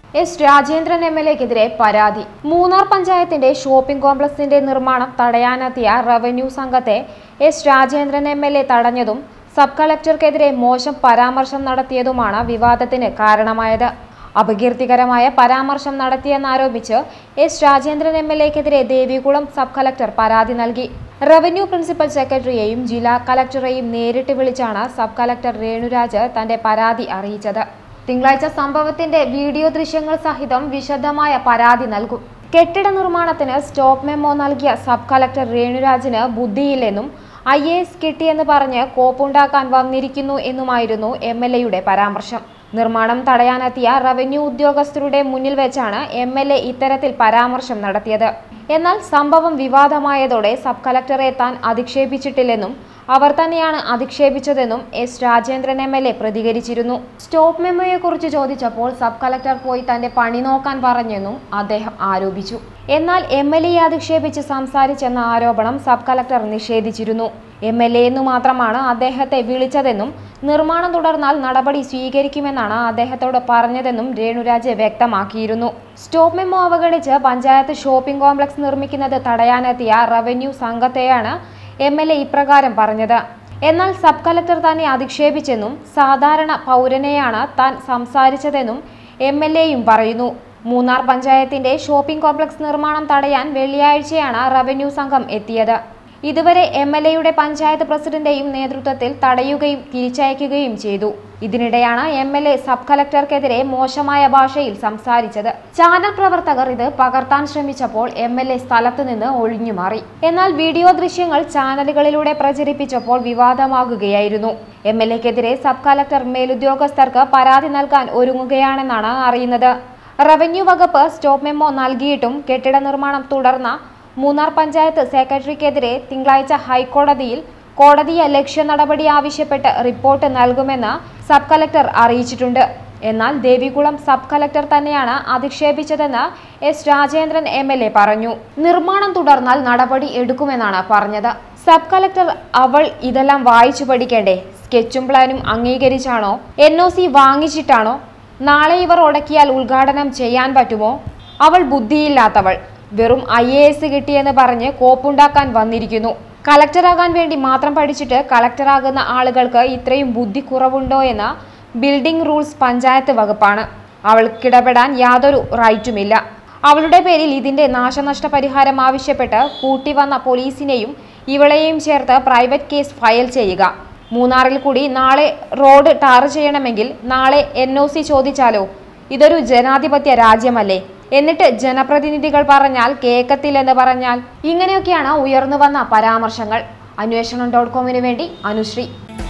S Rajendran M L എക്കെതിരെ പരാതി മൂന്നാർ പഞ്ചായത്തിന്റെ ഷോപ്പിംഗ് കോംപ്ലക്സിന്റെ നിർമ്മാണം തടയാനെത്തിയ റവന്യൂ സംഘത്തെ S Rajendran M L A തടഞ്ഞതും സബ് കളക്ടർക്കെതിരെ മോശം പരാമർശം നടത്തിയതുമാണ് വിവാദത്തിന് കാരണമായത് അപകീർത്തികരമായ പരാമർശം നടത്തിയെന്നാരോപിച്ച് എസ് രാജേന്ദ്രൻ എം എൽ എക്കെതിരെ ദേവികുളം സബ് കളക്ടർ പരാതി നൽകി റവന്യൂ പ്രിൻസിപ്പൽ സെക്രട്ടറിയെയും ജില്ലാ കളക്ടറെയും നേരിട്ട് വിളിച്ചാണ് സബ് കളക്ടർ രേണുരാജ് തന്റെ പരാതി അറിയിച്ചത് തിങ്കളാഴ്ച സംഭവത്തിന്റെ വീഡിയോ ദൃശ്യങ്ങൾ സഹിതം വിശദമായ പരാതി നൽകും കെട്ടിട നിർമ്മാണത്തിന് സ്റ്റോപ്പ് മെമ്മോ നൽകിയ സബ് കളക്ടർ രേണുരാജിന് ബുദ്ധിയില്ലെന്നും ഐ എ എസ് കിട്ടിയെന്ന് പറഞ്ഞ് കോപ്പുണ്ടാക്കാൻ വന്നിരിക്കുന്നു എന്നുമായിരുന്നു എം എൽ എയുടെ പരാമർശം നിർമ്മാണം തടയാനെത്തിയ റവന്യൂ ഉദ്യോഗസ്ഥരുടെ മുന്നിൽ വെച്ചാണ് എം എൽ എ ഇത്തരത്തിൽ പരാമർശം നടത്തിയത് എന്നാൽ സംഭവം വിവാദമായതോടെ സബ് കളക്ടറെ താൻ അധിക്ഷേപിച്ചിട്ടില്ലെന്നും അവർ തന്നെയാണ് അധിക്ഷേപിച്ചതെന്നും S Rajendran M L A പ്രതികരിച്ചിരുന്നു സ്റ്റോപ്പ് മെമ്മോയെക്കുറിച്ച് ചോദിച്ചപ്പോൾ സബ് കളക്ടർ പോയി തന്റെ പണി നോക്കാൻ പറഞ്ഞെന്നും അദ്ദേഹം ആരോപിച്ചു എന്നാൽ എം എൽ എയെ അധിക്ഷേപിച്ച് സംസാരിച്ചെന്ന ആരോപണം സബ് കളക്ടർ നിഷേധിച്ചിരുന്നു എം എൽ എ എന്നു മാത്രമാണ് അദ്ദേഹത്തെ വിളിച്ചതെന്നും നിർമ്മാണം തുടർന്നാൽ നടപടി സ്വീകരിക്കുമെന്നാണ് അദ്ദേഹത്തോട് പറഞ്ഞതെന്നും രേണുരാജ് വ്യക്തമാക്കിയിരുന്നു സ്റ്റോപ്പ് മെമ്മോ അവഗണിച്ച് പഞ്ചായത്ത് ഷോപ്പിംഗ് കോംപ്ലക്സ് നിർമ്മിക്കുന്നത് തടയാനെത്തിയ റവന്യൂ സംഘത്തെയാണ് എം എൽ എ ഇപ്രകാരം പറഞ്ഞത് എന്നാൽ സബ് കളക്ടർ തന്നെ അധിക്ഷേപിച്ചെന്നും സാധാരണ പൗരനെയാണ് താൻ സംസാരിച്ചതെന്നും എം എൽ എയും പറയുന്നു മൂന്നാർ പഞ്ചായത്തിന്റെ ഷോപ്പിംഗ് കോംപ്ലക്സ് നിർമ്മാണം തടയാൻ വെള്ളിയാഴ്ചയാണ് റവന്യൂ സംഘം എത്തിയത് ഇതുവരെ എം എൽ എയുടെ പഞ്ചായത്ത് പ്രസിഡന്റെയും നേതൃത്വത്തിൽ തടയുകയും തിരിച്ചയക്കുകയും ചെയ്തു ഇതിനിടെയാണ് എം എൽ എ സബ് കളക്ടർക്കെതിരെ മോശമായ ഭാഷയിൽ സംസാരിച്ചത് ചാനൽ പ്രവർത്തകർ ഇത് പകർത്താൻ ശ്രമിച്ചപ്പോൾ എം എൽ എ സ്ഥലത്തു നിന്ന് ഒഴിഞ്ഞുമാറി എന്നാൽ വീഡിയോ ദൃശ്യങ്ങൾ ചാനലുകളിലൂടെ പ്രചരിപ്പിച്ചപ്പോൾ വിവാദമാകുകയായിരുന്നു എം എൽ എക്കെതിരെ സബ് കളക്ടർ മേലുദ്യോഗസ്ഥർക്ക് പരാതി നൽകാൻ ഒരുങ്ങുകയാണെന്നാണ് അറിയുന്നത് റവന്യൂ വകുപ്പ് സ്റ്റോപ്പ് മെമ്മോ നൽകിയിട്ടും കെട്ടിട നിർമ്മാണം തുടർന്ന മൂന്നാർ പഞ്ചായത്ത് സെക്രട്ടറിക്കെതിരെ തിങ്കളാഴ്ച ഹൈക്കോടതിയിൽ കോടതിയെ ലക്ഷ്യ നടപടി ആവശ്യപ്പെട്ട് റിപ്പോർട്ട് നൽകുമെന്ന് സബ് കളക്ടർ അറിയിച്ചിട്ടുണ്ട് എന്നാൽ ദേവികുളം സബ് കളക്ടർ തന്നെയാണ് അധിക്ഷേപിച്ചതെന്ന് S Rajendran M L A പറഞ്ഞു നിർമ്മാണം തുടർന്നാൽ നടപടി എടുക്കുമെന്നാണ് പറഞ്ഞത് സബ് കളക്ടർ അവൾ ഇതെല്ലാം വായിച്ചു പഠിക്കേണ്ടേ സ്കെച്ചും പ്ലാനും അംഗീകരിച്ചാണോ എൻ ഒ സി വാങ്ങിച്ചിട്ടാണോ നാളെ ഇവർ ഉടക്കിയാൽ ഉദ്ഘാടനം ചെയ്യാൻ പറ്റുമോ അവൾ ബുദ്ധിയില്ലാത്തവൾ വെറും ഐ എ എസ് കിട്ടിയെന്ന് പറഞ്ഞ് കോപ്പുണ്ടാക്കാൻ വന്നിരിക്കുന്നു കളക്ടറാകാൻ വേണ്ടി മാത്രം പഠിച്ചിട്ട് കളക്ടറാകുന്ന ആളുകൾക്ക് ഇത്രയും ബുദ്ധി കുറവുണ്ടോ എന്ന ബിൽഡിംഗ് റൂൾസ് പഞ്ചായത്ത് വകുപ്പാണ് അവൾക്കിടപെടാൻ യാതൊരു റൈറ്റുമില്ല അവളുടെ പേരിൽ ഇതിന്റെ നാശനഷ്ട പരിഹാരം ആവശ്യപ്പെട്ട് കൂട്ടിവന്ന പോലീസിനെയും ഇവളെയും ചേർത്ത് പ്രൈവറ്റ് കേസ് ഫയൽ ചെയ്യുക മൂന്നാറിൽ കൂടി നാളെ റോഡ് ടാർ ചെയ്യണമെങ്കിൽ നാളെ എൻ ഒ സി ചോദിച്ചാലോ ഇതൊരു ജനാധിപത്യ രാജ്യമല്ലേ എന്നിട്ട് ജനപ്രതിനിധികൾ പറഞ്ഞാൽ കേക്കത്തില്ലെന്ന് പറഞ്ഞാൽ ഇങ്ങനെയൊക്കെയാണ് ഉയർന്നു വന്ന പരാമർശങ്ങൾ അന്വേഷണം ഡോട്ട് കോമിന് വേണ്ടി അനുശ്രീ